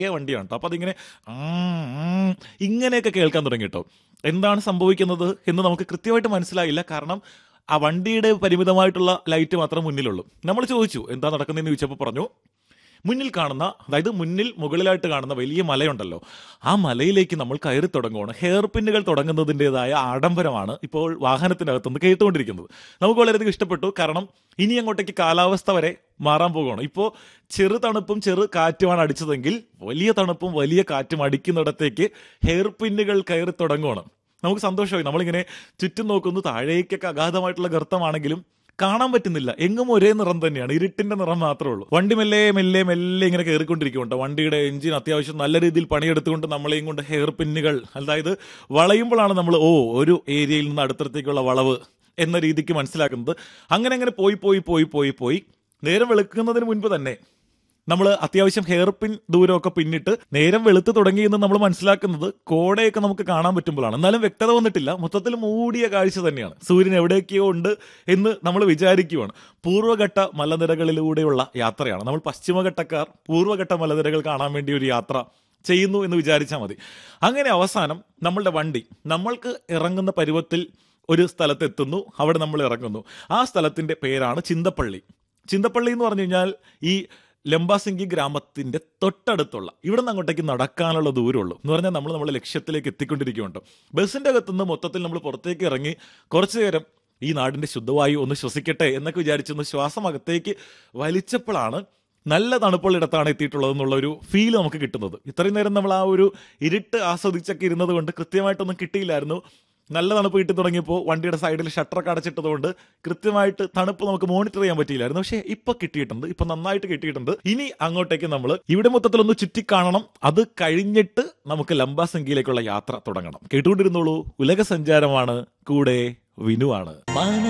വണ്ടിയാണ് കേട്ടോ അപ്പൊ അതിങ്ങനെ ആം, ആം, ഇങ്ങനെയൊക്കെ കേൾക്കാൻ തുടങ്ങി കേട്ടോ എന്താണ് സംഭവിക്കുന്നത് എന്ന് നമുക്ക് കൃത്യമായിട്ട് മനസ്സിലായില്ല കാരണം ആ വണ്ടിയുടെ പരിമിതമായിട്ടുള്ള ലൈറ്റ് മാത്രമേ മുന്നിലുള്ളൂ നമ്മൾ ചോദിച്ചു എന്താ നടക്കുന്നതെന്ന് ചോദിച്ചപ്പോൾ പറഞ്ഞു മുന്നിൽ കാണുന്ന അതായത് മുന്നിൽ മുകളിലായിട്ട് കാണുന്ന വലിയ മലയുണ്ടല്ലോ ആ മലയിലേക്ക് നമ്മൾ കയറി തുടങ്ങുകയാണ് ഹെയർ പിന്നുകൾ തുടങ്ങുന്നതിൻ്റെതായ ആഡംബരമാണ് ഇപ്പോൾ വാഹനത്തിനകത്തുനിന്ന് കേട്ടുകൊണ്ടിരിക്കുന്നത് നമുക്ക് വളരെയധികം ഇഷ്ടപ്പെട്ടു കാരണം ഇനി അങ്ങോട്ടേക്ക് കാലാവസ്ഥ വരെ മാറാൻ പോകുകയാണ് ഇപ്പോൾ ചെറു തണുപ്പും ചെറു കാറ്റുമാണ് അടിച്ചതെങ്കിൽ വലിയ തണുപ്പും വലിയ കാറ്റും അടിക്കുന്നിടത്തേക്ക് ഹെയർ പിന്നുകൾ കയറി തുടങ്ങുകയാണ് നമുക്ക് സന്തോഷമായി നമ്മളിങ്ങനെ ചുറ്റും നോക്കുന്നു താഴേക്കൊക്കെ അഗാധമായിട്ടുള്ള ഗർത്തമാണെങ്കിലും കാണാൻ പറ്റുന്നില്ല എങ്ങും ഒരേ നിറം തന്നെയാണ് ഇരുട്ടിന്റെ നിറം മാത്രമേ ഉള്ളൂ വണ്ടി മെല്ലെ മെല്ലെ മെല്ലെ ഇങ്ങനെ കയറിക്കൊണ്ടിരിക്കുന്നുണ്ട് വണ്ടിയുടെ എഞ്ചിൻ അത്യാവശ്യം നല്ല രീതിയിൽ പണിയെടുത്തുകൊണ്ട് നമ്മളെയും കൊണ്ട് ഹെയർ പിന്നുകൾ അതായത് വളയുമ്പോഴാണ് നമ്മൾ ഓ ഒരു ഏരിയയിൽ നിന്ന് അടുത്തടുത്തേക്കുള്ള വളവ് എന്ന രീതിക്ക് മനസ്സിലാക്കുന്നത് അങ്ങനെ അങ്ങനെ പോയി പോയി പോയി പോയി പോയി നേരം വെളുക്കുന്നതിന് മുൻപ് തന്നെ നമ്മൾ അത്യാവശ്യം ഹെയർ പിൻ ദൂരമൊക്കെ പിന്നിട്ട് നേരം വെളുത്ത് തുടങ്ങി എന്ന് നമ്മൾ മനസ്സിലാക്കുന്നത് കോടയൊക്കെ നമുക്ക് കാണാൻ പറ്റുമ്പോഴാണ് എന്നാലും വ്യക്തത വന്നിട്ടില്ല മൊത്തത്തിൽ മൂടിയ കാഴ്ച തന്നെയാണ് സൂര്യൻ എവിടെയൊക്കെയോ ഉണ്ട് എന്ന് നമ്മൾ വിചാരിക്കുകയാണ് പൂർവ്വഘട്ട മലനിരകളിലൂടെയുള്ള യാത്രയാണ് നമ്മൾ പശ്ചിമഘട്ടക്കാർ പൂർവ്വഘട്ട മലനിരകൾ കാണാൻ വേണ്ടി ഒരു യാത്ര ചെയ്യുന്നു എന്ന് വിചാരിച്ചാൽ മതി അങ്ങനെ അവസാനം നമ്മളുടെ വണ്ടി നമ്മൾക്ക് ഇറങ്ങുന്ന പരുവത്തിൽ ഒരു സ്ഥലത്ത് എത്തുന്നു അവിടെ നമ്മൾ ഇറങ്ങുന്നു ആ സ്ഥലത്തിന്റെ പേരാണ് ചിന്തപ്പള്ളി ചിന്തപ്പള്ളി എന്ന് പറഞ്ഞു കഴിഞ്ഞാൽ ഈ ലംബാസിംഗി ഗ്രാമത്തിന്റെ തൊട്ടടുത്തുള്ള ഇവിടെ നിന്ന് അങ്ങോട്ടേക്ക് നടക്കാനുള്ള ദൂരമുള്ളൂ എന്ന് പറഞ്ഞാൽ നമ്മൾ നമ്മുടെ ലക്ഷ്യത്തിലേക്ക് എത്തിക്കൊണ്ടിരിക്കുന്നുണ്ട് ബസ്സിന്റെ അകത്തുനിന്ന് മൊത്തത്തിൽ നമ്മൾ പുറത്തേക്ക് ഇറങ്ങി കുറച്ചു നേരം ഈ നാടിന്റെ ശുദ്ധവായു ഒന്ന് ശ്വസിക്കട്ടെ എന്നൊക്കെ വിചാരിച്ചൊന്ന് ശ്വാസം അകത്തേക്ക് വലിച്ചപ്പോഴാണ് നല്ല തണുപ്പുള്ള ഇടത്താണ് എത്തിയിട്ടുള്ളത് എന്നുള്ള ഒരു ഫീൽ നമുക്ക് കിട്ടുന്നത് ഇത്രയും നേരം നമ്മൾ ആ ഒരു ഇരുട്ട് ആസ്വദിച്ചൊക്കെ ഇരുന്നത് കൊണ്ട് കൃത്യമായിട്ടൊന്നും കിട്ടിയില്ലായിരുന്നു നല്ല തണുപ്പ് കിട്ടി തുടങ്ങിയപ്പോൾ വണ്ടിയുടെ സൈഡിൽ ഷട്ടറൊക്കെ അടച്ചിട്ടതുകൊണ്ട് കൃത്യമായിട്ട് തണുപ്പ് നമുക്ക് മോണിറ്റർ ചെയ്യാൻ പറ്റിയില്ലായിരുന്നു പക്ഷേ ഇപ്പൊ കിട്ടിയിട്ടുണ്ട് ഇപ്പൊ നന്നായിട്ട് കിട്ടിയിട്ടുണ്ട് ഇനി അങ്ങോട്ടേക്ക് നമ്മൾ ഇവിടെ മൊത്തത്തിൽ ഒന്ന് ചുറ്റിക്കാണണം അത് കഴിഞ്ഞിട്ട് നമുക്ക് ലംബാസംഖ്യയിലേക്കുള്ള യാത്ര തുടങ്ങണം കേട്ടുകൊണ്ടിരുന്നോളൂ ഉലക സഞ്ചാരമാണ് കൂടെ വിനുവാണ്